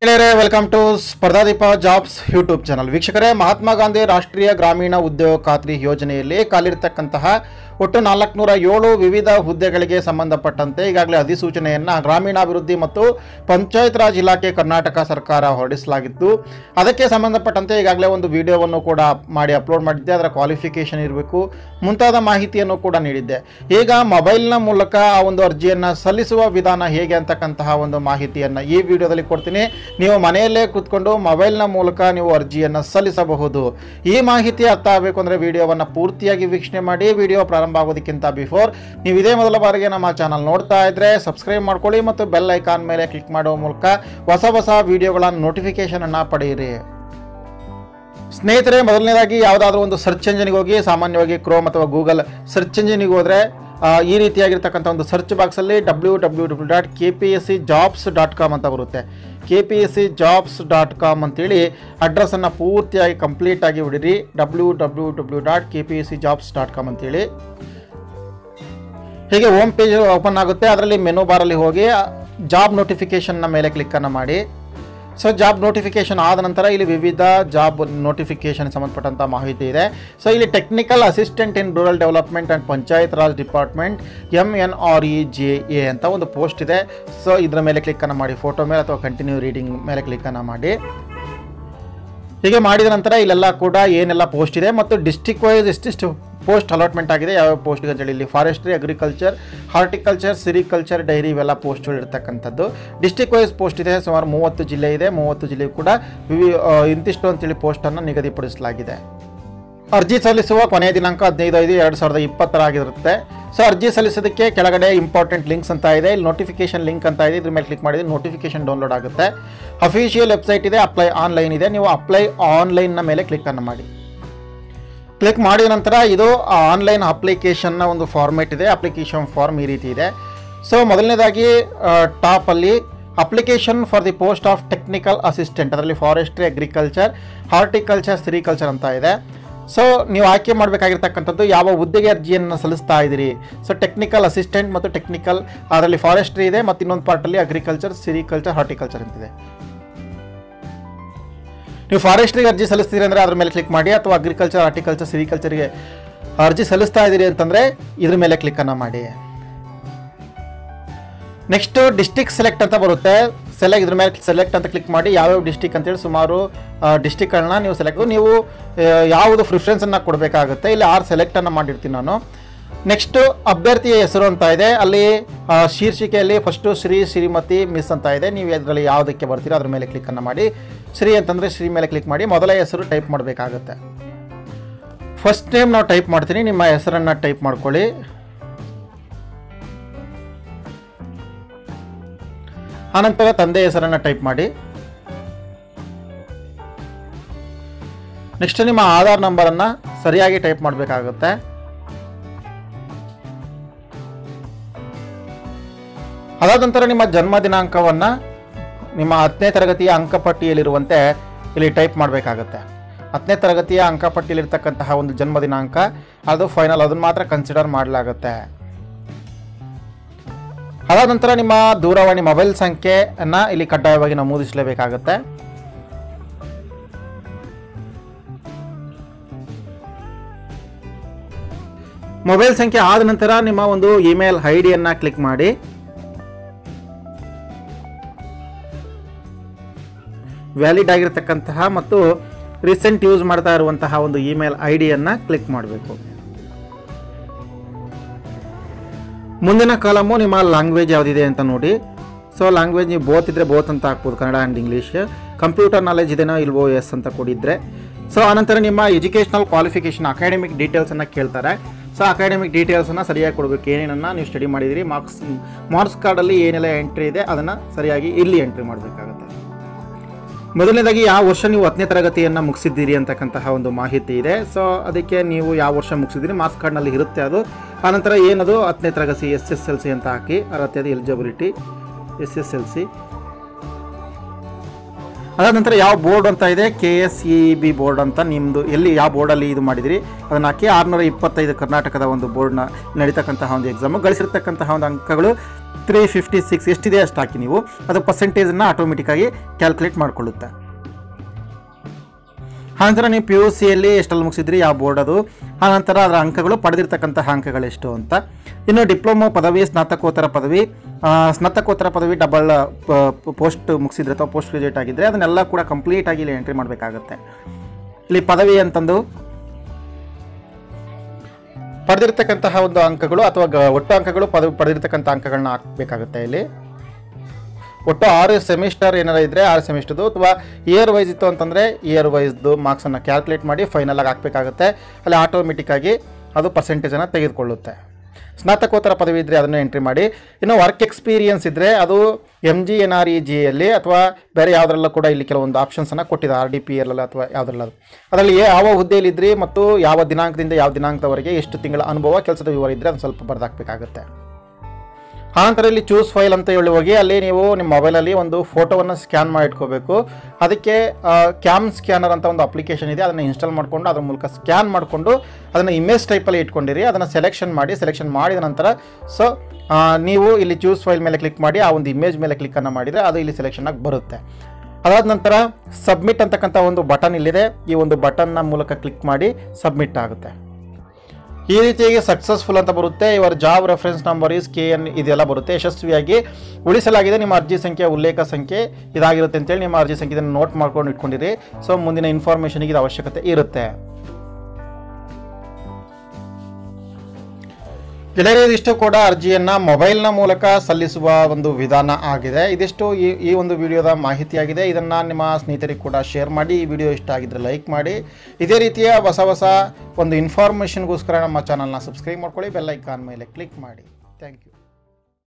ಗೆಳೆಯರೇ welcome to Spardhadeepa jobs YouTube channel ವೀಕ್ಷಕರೇ ಮಹಾತ್ಮ ಗಾಂಧಿ ರಾಷ್ಟ್ರೀಯ ಗ್ರಾಮೀಣ ಉದ್ಯೋಗ ಖಾತ್ರಿ ಯೋಜನೆಯಲ್ಲಿ ಕಾಲಿರ್ತಕ್ಕಂತಹ ಒಟ್ಟು ನಾಲ್ಕುನೂರ ಏಳು ವಿವಿಧ ಹುದ್ದೆಗಳಿಗೆ ಸಂಬಂಧಪಟ್ಟಂತೆ ಈಗಾಗಲೇ ಅಧಿಸೂಚನೆಯನ್ನು ಗ್ರಾಮೀಣಾಭಿವೃದ್ಧಿ ಮತ್ತು ಪಂಚಾಯತ್ ರಾಜ್ ಇಲಾಖೆ ಕರ್ನಾಟಕ ಸರ್ಕಾರ ಹೊರಡಿಸಲಾಗಿತ್ತು ಅದಕ್ಕೆ ಸಂಬಂಧಪಟ್ಟಂತೆ ಈಗಾಗಲೇ ಒಂದು ವಿಡಿಯೋವನ್ನು ಕೂಡ ಮಾಡಿ ಅಪ್ಲೋಡ್ ಮಾಡಿದ್ದೆ ಅದರ ಕ್ವಾಲಿಫಿಕೇಷನ್ ಇರಬೇಕು ಮುಂತಾದ ಮಾಹಿತಿಯನ್ನು ಕೂಡ ನೀಡಿದ್ದೆ ಈಗ ಮೊಬೈಲ್ನ ಮೂಲಕ ಆ ಒಂದು ಅರ್ಜಿಯನ್ನು ಸಲ್ಲಿಸುವ ವಿಧಾನ ಹೇಗೆ ಅಂತಕ್ಕಂತಹ ಒಂದು ಮಾಹಿತಿಯನ್ನು ಈ ವಿಡಿಯೋದಲ್ಲಿ ಕೊಡ್ತೀನಿ ನೀವು ಮನೆಯಲ್ಲೇ ಕೂತ್ಕೊಂಡು ಮೊಬೈಲ್ನ ಮೂಲಕ ನೀವು ಅರ್ಜಿಯನ್ನು ಸಲ್ಲಿಸಬಹುದು ಈ ಮಾಹಿತಿ ಅರ್ಥ ಆಗಬೇಕು ಅಂದರೆ ವಿಡಿಯೋವನ್ನು ಪೂರ್ತಿಯಾಗಿ ವೀಕ್ಷಣೆ ಮಾಡಿ ವಿಡಿಯೋ ಪ್ರಾರಂಭ ಆಗೋದಕ್ಕಿಂತ ಬಿಫೋರ್ ನೀವು ಇದೇ ಮೊದಲ ಬಾರಿಗೆ ನಮ್ಮ ಚಾನಲ್ ನೋಡ್ತಾ ಇದ್ರೆ ಸಬ್ಸ್ಕ್ರೈಬ್ ಮಾಡ್ಕೊಳ್ಳಿ ಮತ್ತು ಬೆಲ್ ಐಕಾನ್ ಮೇಲೆ ಕ್ಲಿಕ್ ಮಾಡುವ ಮೂಲಕ ಹೊಸ ಹೊಸ ವಿಡಿಯೋಗಳ ನೋಟಿಫಿಕೇಶನ್ ಅನ್ನು ಪಡೆಯಿರಿ ಸ್ನೇಹಿತರೆ ಮೊದಲನೇದಾಗಿ ಯಾವುದಾದ್ರೂ ಒಂದು ಸರ್ಚ್ ಎಂಜಿನ್ಗೆ ಹೋಗಿ ಸಾಮಾನ್ಯವಾಗಿ ಕ್ರೋಮ್ ಅಥವಾ ಗೂಗಲ್ ಸರ್ಚ್ ಎಂಜಿನ್ಗೆ ಹೋದರೆ ಆ, ಈ ರೀತಿಯಾಗಿರ್ತಕ್ಕಂಥ ಒಂದು ಸರ್ಚ್ ಬಾಕ್ಸಲ್ಲಿ W W W dot K P S C jobs dot com ಅಂತ ಬರುತ್ತೆ K P S C jobs dot com ಅಂತೇಳಿ ಅಡ್ರೆಸ್ಸನ್ನು ಪೂರ್ತಿಯಾಗಿ ಕಂಪ್ಲೀಟಾಗಿ ಹೊಡಿರಿ W W W dot K P S C jobs dot com ಅಂತೇಳಿ ಹೀಗೆ ಹೋಮ್ ಪೇಜ್ ಓಪನ್ ಆಗುತ್ತೆ ಅದರಲ್ಲಿ ಮೆನು ಬಾರಲ್ಲಿ ಹೋಗಿ ಜಾಬ್ ನೋಟಿಫಿಕೇಷನ್ನ ಮೇಲೆ ಕ್ಲಿಕ್ಕನ್ನು ಮಾಡಿ ಸೊ ಜಾಬ್ ನೋಟಿಫಿಕೇಷನ್ ಆದ ನಂತರ ಇಲ್ಲಿ ವಿವಿಧ ಜಾಬ್ ನೋಟಿಫಿಕೇಷನ್ ಸಂಬಂಧಪಟ್ಟಂಥ ಮಾಹಿತಿ ಇದೆ ಸೊ ಇಲ್ಲಿ technical assistant in rural development and panchayat raj department M N R E J A ಅಂತ ಒಂದು ಪೋಸ್ಟ್ ಇದೆ ಸೊ ಇದರ ಮೇಲೆ ಕ್ಲಿಕ್ಕನ್ನು ಮಾಡಿ ಫೋಟೋ ಮೇಲೆ ಅಥವಾ ಕಂಟಿನ್ಯೂ ರೀಡಿಂಗ್ ಮೇಲೆ ಕ್ಲಿಕ್ಕನ್ನು ಮಾಡಿ ಹೀಗೆ ಮಾಡಿದ ನಂತರ ಇಲ್ಲೆಲ್ಲ ಕೂಡ ಏನೆಲ್ಲ ಪೋಸ್ಟ್ ಇದೆ ಮತ್ತು ಡಿಸ್ಟಿಕ್ ವೈಸ್ ಎಷ್ಟೆಷ್ಟು ಪೋಸ್ಟ್ ಅಲಾಟ್ಮೆಂಟ್ ಆಗಿದೆ ಯಾವ್ಯಾವ ಪೋಸ್ಟ್ಗೆ ಅಂತೇಳಿ ಇಲ್ಲಿ forestry agriculture horticulture sericulture dairy ಇವೆಲ್ಲ ಪೋಸ್ಟ್ಗಳು ಇರ್ತಕ್ಕಂಥದ್ದು ಡಿಸ್ಟಿಕ್ ವೈಸ್ ಪೋಸ್ಟ್ ಇದೆ ಸುಮಾರು ಮೂವತ್ತು ಜಿಲ್ಲೆ ಇದೆ ಮೂವತ್ತು ಜಿಲ್ಲೆ ಕೂಡ ವಿವಿ ಆ, ಇಂತಿಷ್ಟು ಅಂತೇಳಿ ಪೋಸ್ಟನ್ನು ನಿಗದಿಪಡಿಸಲಾಗಿದೆ ಅರ್ಜಿ ಸಲ್ಲಿಸುವ ಕೊನೆಯ ದಿನಾಂಕ ಹದಿನೈದು ಐದು ಎರಡು ಸಾವಿರದ ಇಪ್ಪತ್ತರಾಗಿರುತ್ತೆ ಸೊ ಅರ್ಜಿ ಸಲ್ಲಿಸೋದಕ್ಕೆ ಕೆಳಗಡೆ ಇಂಪಾರ್ಟೆಂಟ್ ಲಿಂಕ್ಸ್ ಅಂತ ಇದೆ ಇಲ್ಲಿ ನೋಟಿಫಿಕೇಶನ್ ಲಿಂಕ್ ಅಂತ ಇದೆ ಇದ್ರ ಮೇಲೆ ಕ್ಲಿಕ್ ಮಾಡಿದ್ರೆ ನೋಟಿಫಿಕೇಶನ್ ಡೌನ್ಲೋಡ್ ಆಗುತ್ತೆ ಅಫಿಷಿಯಲ್ ವೆಬ್ಸೈಟ್ ಇದೆ ಅಪ್ಲೈ ಆನ್ಲೈನ್ ಇದೆ ನೀವು ಅಪ್ಲೈ ಆನ್ಲೈನ್ನ ಮೇಲೆ ಕ್ಲಿಕ್ಕನ್ನು ಮಾಡಿ ಕ್ಲಿಕ್ ಮಾಡಿದ ನಂತರ ಇದು ಆನ್ಲೈನ್ ಅಪ್ಲಿಕೇಶನ್ನ ಒಂದು ಫಾರ್ಮೇಟ್ ಇದೆ ಅಪ್ಲಿಕೇಶನ್ ಫಾರ್ಮ್ ಈ ರೀತಿ ಇದೆ ಸೊ ಮೊದಲನೇದಾಗಿ ಟಾಪಲ್ಲಿ application for the post of technical assistant ಅದರಲ್ಲಿ ಫಾರೆಸ್ಟ್ರಿ ಅಗ್ರಿಕಲ್ಚರ್ ಹಾರ್ಟಿಕಲ್ಚರ್ ಸಿರಿಕಲ್ಚರ್ ಅಂತ ಇದೆ ಸೊ ನೀವು ಆಯ್ಕೆ ಮಾಡಬೇಕಾಗಿರ್ತಕ್ಕಂಥದ್ದು ಯಾವ ಹುದ್ದೆಗೆ ಅರ್ಜಿಯನ್ನು ಸಲ್ಲಿಸ್ತಾ ಇದ್ದೀರಿ ಸೊ ಟೆಕ್ನಿಕಲ್ ಅಸಿಸ್ಟೆಂಟ್ ಮತ್ತು ಟೆಕ್ನಿಕಲ್ ಅದರಲ್ಲಿ ಫಾರೆಸ್ಟ್ರಿ ಇದೆ ಮತ್ತು ಇನ್ನೊಂದು ಪಾರ್ಟಲ್ಲಿ ಅಗ್ರಿಕಲ್ಚರ್ ಸಿರಿಕಲ್ಚರ್ ಹಾರ್ಟಿಕಲ್ಚರ್ ಅಂತಿದೆ ನೀವು ಫಾರೆಸ್ಟ್ರಿಗೆ ಅರ್ಜಿ ಸಲ್ಲಿಸ್ತೀರಿ ಅಂದರೆ ಅದ್ರ ಮೇಲೆ ಕ್ಲಿಕ್ ಮಾಡಿ ಅಥವಾ ಅಗ್ರಿಕಲ್ಚರ್ ಹಾರ್ಟಿಕಲ್ಚರ್ ಸಿರಿಕಲ್ಚರ್ಗೆ ಅರ್ಜಿ ಸಲ್ಲಿಸ್ತಾ ಇದ್ದೀರಿ ಅಂತಂದರೆ ಇದ್ರ ಮೇಲೆ ಕ್ಲಿಕ್ಕನ್ನು ಮಾಡಿ ನೆಕ್ಸ್ಟ್ ಡಿಸ್ಟಿಕ್ ಸೆಲೆಕ್ಟ್ ಅಂತ ಬರುತ್ತೆ ಸೆಲೆಕ್ಟ್ ಇದ್ರ ಮೇಲೆ ಸೆಲೆಕ್ಟ್ ಅಂತ ಕ್ಲಿಕ್ ಮಾಡಿ ಯಾವ್ಯಾವ ಡಿಸ್ಟಿಕ್ ಅಂತೇಳಿ ಸುಮಾರು ಡಿಸ್ಟಿಕ್ಗಳನ್ನ ನೀವು ಸೆಲೆಕ್ಟ್ ನೀವು ಆ, ಯಾವುದು ಪ್ರಿಫರೆನ್ಸನ್ನು ಕೊಡಬೇಕಾಗುತ್ತೆ ಇಲ್ಲಿ ಆರು ಸೆಲೆಕ್ಟನ್ನು ಮಾಡಿರ್ತೀನಿ ನಾನು ನೆಕ್ಸ್ಟು ಅಭ್ಯರ್ಥಿಯ ಹೆಸರು ಅಂತ ಇದೆ ಅಲ್ಲಿ ಆ, ಶೀರ್ಷಿಕೆಯಲ್ಲಿ ಫಸ್ಟು ಶ್ರೀ ಶ್ರೀಮತಿ ಮಿಸ್ ಅಂತ ಇದೆ ನೀವು ಅದರಲ್ಲಿ ಯಾವುದಕ್ಕೆ ಬರ್ತೀರೋ ಅದ್ರ ಮೇಲೆ ಕ್ಲಿಕ್ಕನ್ನು ಮಾಡಿ ಶ್ರೀ ಅಂತಂದರೆ ಶ್ರೀ ಮೇಲೆ ಕ್ಲಿಕ್ ಮಾಡಿ ಮೊದಲ ಹೆಸರು ಟೈಪ್ ಮಾಡಬೇಕಾಗುತ್ತೆ ಫಸ್ಟ್ ನೇಮ್ ನಾವು ಟೈಪ್ ಮಾಡ್ತೀನಿ ನಿಮ್ಮ ಹೆಸರನ್ನು ಟೈಪ್ ಮಾಡ್ಕೊಳ್ಳಿ ಆನಂತರ ತಂದೆ ಹೆಸರನ್ನು ಟೈಪ್ ಮಾಡಿ ನೆಕ್ಸ್ಟ್ ನಿಮ್ಮ ಆಧಾರ್ ನಂಬರನ್ನು ಸರಿಯಾಗಿ ಟೈಪ್ ಮಾಡಬೇಕಾಗುತ್ತೆ ಅದಾದ ನಂತರ ನಿಮ್ಮ ಜನ್ಮ ದಿನಾಂಕವನ್ನು ನಿಮ್ಮ ಹತ್ತನೇ ತರಗತಿಯ ಅಂಕಪಟ್ಟಿಯಲ್ಲಿರುವಂತೆ ಇಲ್ಲಿ ಟೈಪ್ ಮಾಡಬೇಕಾಗುತ್ತೆ ಹತ್ತನೇ ತರಗತಿಯ ಅಂಕಪಟ್ಟಿಯಲ್ಲಿರ್ತಕ್ಕಂತಹ ಒಂದು ಜನ್ಮ ದಿನಾಂಕ ಅದು ಫೈನಲ್ ಅದನ್ನು ಮಾತ್ರ ಕನ್ಸಿಡರ್ ಮಾಡಲಾಗುತ್ತೆ ಅದಾದ ನಂತರ ನಿಮ್ಮ ದೂರವಾಣಿ ಮೊಬೈಲ್ ಸಂಖ್ಯೆಯನ್ನು ಇಲ್ಲಿ ಕಡ್ಡಾಯವಾಗಿ ನಮೂದಿಸಲೇಬೇಕಾಗುತ್ತೆ ಮೊಬೈಲ್ ಸಂಖ್ಯೆ ಆದ ನಂತರ ನಿಮ್ಮ ಒಂದು ಇಮೇಲ್ ಐ ಡಿಯನ್ನು ಕ್ಲಿಕ್ ಮಾಡಿ ವ್ಯಾಲಿಡ್ ಆಗಿರತಕ್ಕಂತಹ ಮತ್ತು ರೀಸೆಂಟ್ ಯೂಸ್ ಮಾಡ್ತಾ ಇರುವಂತಹ ಒಂದು ಇಮೇಲ್ ಐ ಡಿಯನ್ನು ಕ್ಲಿಕ್ ಮಾಡಬೇಕು ಮುಂದಿನ ಕಾಲಮು ನಿಮ್ಮ ಲ್ಯಾಂಗ್ವೇಜ್ ಯಾವುದಿದೆ ಅಂತ ನೋಡಿ ಸೊ ಲ್ಯಾಂಗ್ವೇಜ್ ನೀವು ಬೋತ್ ಇದ್ದರೆ ಬೋತ್ ಅಂತ ಹಾಕ್ಬೋದು Kannada and English computer knowledge ಇದೆನೋ ಇಲ್ವೋ ಎಸ್ ಅಂತ ಕೊಡಿದ್ರೆ ಸೊ ಆನಂತರ ನಿಮ್ಮ ಎಜುಕೇಷನಲ್ ಕ್ವಾಲಿಫಿಕೇಷನ್ ಅಕಾಡೆಮಿಕ್ ಡೀಟೇಲ್ಸನ್ನು ಕೇಳ್ತಾರೆ ಸೊ ಅಕಾಡೆಮಿಕ್ ಡೀಟೇಲ್ಸನ್ನು ಸರಿಯಾಗಿ ಕೊಡಬೇಕು ಏನೇನನ್ನು ನೀವು ಸ್ಟಡಿ ಮಾಡಿದಿರಿ ಮಾರ್ಕ್ಸ್ ಮಾರ್ಕ್ಸ್ ಕಾರ್ಡಲ್ಲಿ ಏನೆಲ್ಲ ಎಂಟ್ರಿ ಇದೆ ಅದನ್ನು ಸರಿಯಾಗಿ ಇಲ್ಲಿ ಎಂಟ್ರಿ ಮಾಡಬೇಕಾಗುತ್ತೆ ಮೊದಲನೇದಾಗಿ ಯಾವ ವರ್ಷ ನೀವು ಹತ್ತನೇ ತರಗತಿಯನ್ನು ಮುಗಿಸಿದ್ದೀರಿ ಅಂತಕ್ಕಂತಹ ಒಂದು ಮಾಹಿತಿ ಇದೆ ಸೊ ಅದಕ್ಕೆ ನೀವು ಯಾವ ವರ್ಷ ಮುಗಿಸಿದ್ದೀರಿ ಮಾರ್ಕ್ಸ್ ಕಾರ್ಡ್ನಲ್ಲಿ ಇರುತ್ತೆ ಅದು ಆನಂತರ ಏನದು ಹತ್ತನೇ ತರಗತಿ ಎಸ್ ಎಸ್ ಎಲ್ ಸಿ ಅಂತ ಹಾಕಿ ಅರ್ಹತೆ eligibility S S L C ಅದಾದ ನಂತರ ಯಾವ ಬೋರ್ಡ್ ಅಂತ ಇದೆ K S E B board ಅಂತ ನಿಮ್ಮದು ಎಲ್ಲಿ ಯಾವ ಬೋರ್ಡಲ್ಲಿ ಇದು ಮಾಡಿದಿರಿ ಅದನ್ನು ಹಾಕಿ ಆರುನೂರ ಇಪ್ಪತ್ತೈದು ಕರ್ನಾಟಕದ ಒಂದು ಬೋರ್ಡ್ನ ನಡೀತಕ್ಕಂತಹ ಒಂದು ಎಕ್ಸಾಮು ಗಳಿಸಿರ್ತಕ್ಕಂತಹ ಒಂದು ಅಂಕಗಳು ತ್ರೀ ಫಿಫ್ಟಿ ಸಿಕ್ಸ್ ಎಷ್ಟಿದೆ ಅಷ್ಟು ಹಾಕಿ ನೀವು ಅದು ಪರ್ಸೆಂಟೇಜನ್ನು ಆಟೋಮೆಟಿಕ್ಕಾಗಿ ಕ್ಯಾಲ್ಕುಲೇಟ್ ಮಾಡಿಕೊಳ್ಳುತ್ತೆ ಆನಂತರ ನೀವು ಪಿ ಯು ಸಿಯಲ್ಲಿ ಎಷ್ಟಲ್ಲಿ ಮುಗಿಸಿದ್ರಿ ಯಾವ ಬೋರ್ಡ್ ಅದು ಆನಂತರ ಅದರ ಅಂಕಗಳು ಪಡೆದಿರ್ತಕ್ಕಂತಹ ಅಂಕಗಳೆಷ್ಟು ಅಂತ ಇನ್ನು ಡಿಪ್ಲೊಮೊ ಪದವಿ ಸ್ನಾತಕೋತ್ತರ ಪದವಿ ಆ, ಸ್ನಾತಕೋತ್ತರ ಪದವಿ ಡಬಲ್ ಪೋಸ್ಟ್ ಮುಗಿಸಿದ್ರೆ ಅಥವಾ ಪೋಸ್ಟ್ ಗ್ರಾಜುಯೇಟ್ ಆಗಿದ್ದರೆ ಅದನ್ನೆಲ್ಲ ಕೂಡ ಕಂಪ್ಲೀಟಾಗಿ ಇಲ್ಲಿ ಎಂಟ್ರಿ ಮಾಡಬೇಕಾಗತ್ತೆ ಇಲ್ಲಿ ಪದವಿ ಅಂತಂದು ಪಡೆದಿರ್ತಕ್ಕಂತಹ ಒಂದು ಅಂಕಗಳು ಅಥವಾ ಗ- ಒಟ್ಟು ಅಂಕಗಳು ಪದವಿ ಪಡೆದಿರ್ತಕ್ಕಂಥ ಅಂಕಗಳನ್ನ ಹಾಕಬೇಕಾಗುತ್ತೆ ಇಲ್ಲಿ ಒಟ್ಟು ಆರು ಸೆಮಿಸ್ಟರ್ ಏನಾರ ಇದ್ದರೆ ಆರು ಸೆಮಿಸ್ಟರ್ದು ಅಥವಾ ಇಯರ್ ವೈಸ್ ಇತ್ತು ಅಂತಂದರೆ ಇಯರ್ ವೈಸ್ದು ಮಾರ್ಕ್ಸನ್ನು ಕ್ಯಾಲ್ಕುಲೇಟ್ ಮಾಡಿ ಫೈನಲಾಗಿ ಹಾಕಬೇಕಾಗುತ್ತೆ ಅಲ್ಲಿ ಆಟೋಮೆಟಿಕ್ಕಾಗಿ ಅದು ಪರ್ಸೆಂಟೇಜನ್ನು ತೆಗೆದುಕೊಳ್ಳುತ್ತೆ ಸ್ನಾತಕೋತ್ತರ ಪದವಿ ಇದ್ದರೆ ಅದನ್ನು ಎಂಟ್ರಿ ಮಾಡಿ ಇನ್ನು ವರ್ಕ್ ಎಕ್ಸ್ಪೀರಿಯನ್ಸ್ ಇದ್ದರೆ ಅದು M G N R E G ಎಲ್ಲಿ ಅಥವಾ ಬೇರೆ ಯಾವುದ್ರಲ್ಲ ಕೂಡ ಇಲ್ಲಿ ಕೆಲವೊಂದು ಆಪ್ಷನ್ಸನ್ನು ಕೊಟ್ಟಿದೆ ಆರ್ ಡಿ ಪಿ ಎಲ್ ಅಥವಾ ಯಾವುದ್ರಲ್ಲ ಅದರಲ್ಲಿ ಯಾವ ಹುದ್ದೆಯಲ್ಲಿದ್ರಿ ಮತ್ತು ಯಾವ ದಿನಾಂಕದಿಂದ ಯಾವ ದಿನಾಂಕದವರೆಗೆ ಎಷ್ಟು ತಿಂಗಳ ಅನುಭವ ಕೆಲಸದ ವಿವರ ಇದ್ದರೆ ಅದನ್ನು ಸ್ವಲ್ಪ ಬರೆದಾಕಬೇಕಾಗುತ್ತೆ ಆನಂತರ ಇಲ್ಲಿ ಚೂಸ್ ಫೈಲ್ ಅಂತ ಹೇಳಿ ಹೋಗಿ ಅಲ್ಲಿ ನೀವು ನಿಮ್ಮ ಮೊಬೈಲಲ್ಲಿ ಒಂದು ಫೋಟೋವನ್ನು ಸ್ಕ್ಯಾನ್ ಮಾಡಿ ಇಟ್ಕೋಬೇಕು ಅದಕ್ಕೆ ಕ್ಯಾಮ್ ಸ್ಕ್ಯಾನರ್ ಅಂತ ಒಂದು ಅಪ್ಲಿಕೇಶನ್ ಇದೆ ಅದನ್ನು ಇನ್ಸ್ಟಾಲ್ ಮಾಡಿಕೊಂಡು ಅದ್ರ ಮೂಲಕ ಸ್ಕ್ಯಾನ್ ಮಾಡಿಕೊಂಡು ಅದನ್ನು ಇಮೇಜ್ ಟೈಪಲ್ಲಿ ಇಟ್ಕೊಂಡಿರಿ ಅದನ್ನು ಸೆಲೆಕ್ಷನ್ ಮಾಡಿ ಸೆಲೆಕ್ಷನ್ ಮಾಡಿದ ನಂತರ ಸೊ ನೀವು ಇಲ್ಲಿ ಚೂಸ್ ಫೈಲ್ ಮೇಲೆ ಕ್ಲಿಕ್ ಮಾಡಿ ಆ ಒಂದು ಇಮೇಜ್ ಮೇಲೆ ಕ್ಲಿಕ್ಕನ್ನು ಮಾಡಿದರೆ ಅದು ಇಲ್ಲಿ ಸೆಲೆಕ್ಷನ್ ಆಗಿ ಬರುತ್ತೆ ಅದಾದ ನಂತರ ಸಬ್ಮಿಟ್ ಅಂತಕ್ಕಂಥ ಒಂದು ಬಟನ್ ಇಲ್ಲಿದೆ ಈ ಒಂದು ಬಟನ್ನ ಮೂಲಕ ಕ್ಲಿಕ್ ಮಾಡಿ ಸಬ್ಮಿಟ್ ಆಗುತ್ತೆ ಈ ರೀತಿಯಾಗಿ ಸಕ್ಸಸ್ಫುಲ್ ಅಂತ ಬರುತ್ತೆ ಇವರ job reference number is K N ಇದೆಲ್ಲ ಬರುತ್ತೆ ಯಶಸ್ವಿಯಾಗಿ ಉಳಿಸಲಾಗಿದೆ ನಿಮ್ಮ ಅರ್ಜಿ ಸಂಖ್ಯೆ ಉಲ್ಲೇಖ ಸಂಖ್ಯೆ ಇದಾಗಿರುತ್ತೆ ಅಂತೇಳಿ ನಿಮ್ಮ ಅರ್ಜಿ ಸಂಖ್ಯೆ ಇದನ್ನು ನೋಟ್ ಮಾಡ್ಕೊಂಡು ಇಟ್ಕೊಂಡಿರಿ ಸೊ ಮುಂದಿನ ಇನ್ಫಾರ್ಮೇಷನ್ಗೆ ಇದು ಅವಶ್ಯಕತೆ ಇರುತ್ತೆ ಗೆಳೆಯರೇ ಇದಿಷ್ಟು ಕೂಡ ಅರ್ಜಿಯನ್ನು ಮೊಬೈಲ್ನ ಮೂಲಕ ಸಲ್ಲಿಸುವ ಒಂದು ವಿಧಾನ ಆಗಿದೆ ಇದಿಷ್ಟು ಈ ಈ ಒಂದು ವಿಡಿಯೋದ ಮಾಹಿತಿಯಾಗಿದೆ ಇದನ್ನು ನಿಮ್ಮ ಸ್ನೇಹಿತರಿಗೆ ಕೂಡ ಶೇರ್ ಮಾಡಿ ಈ ವಿಡಿಯೋ ಇಷ್ಟ ಆಗಿದ್ದರೆ ಲೈಕ್ ಮಾಡಿ ಇದೇ ರೀತಿಯ ಹೊಸ ಹೊಸ ಒಂದು ಇನ್ಫಾರ್ಮೇಷನ್ಗೋಸ್ಕರ ನಮ್ಮ ಚಾನಲ್ನ ಸಬ್ಸ್ಕ್ರೈಬ್ ಮಾಡ್ಕೊಳ್ಳಿ ಬೆಲ್ ಐಕಾನ್ ಮೇಲೆ ಕ್ಲಿಕ್ ಮಾಡಿ ಥ್ಯಾಂಕ್ ಯು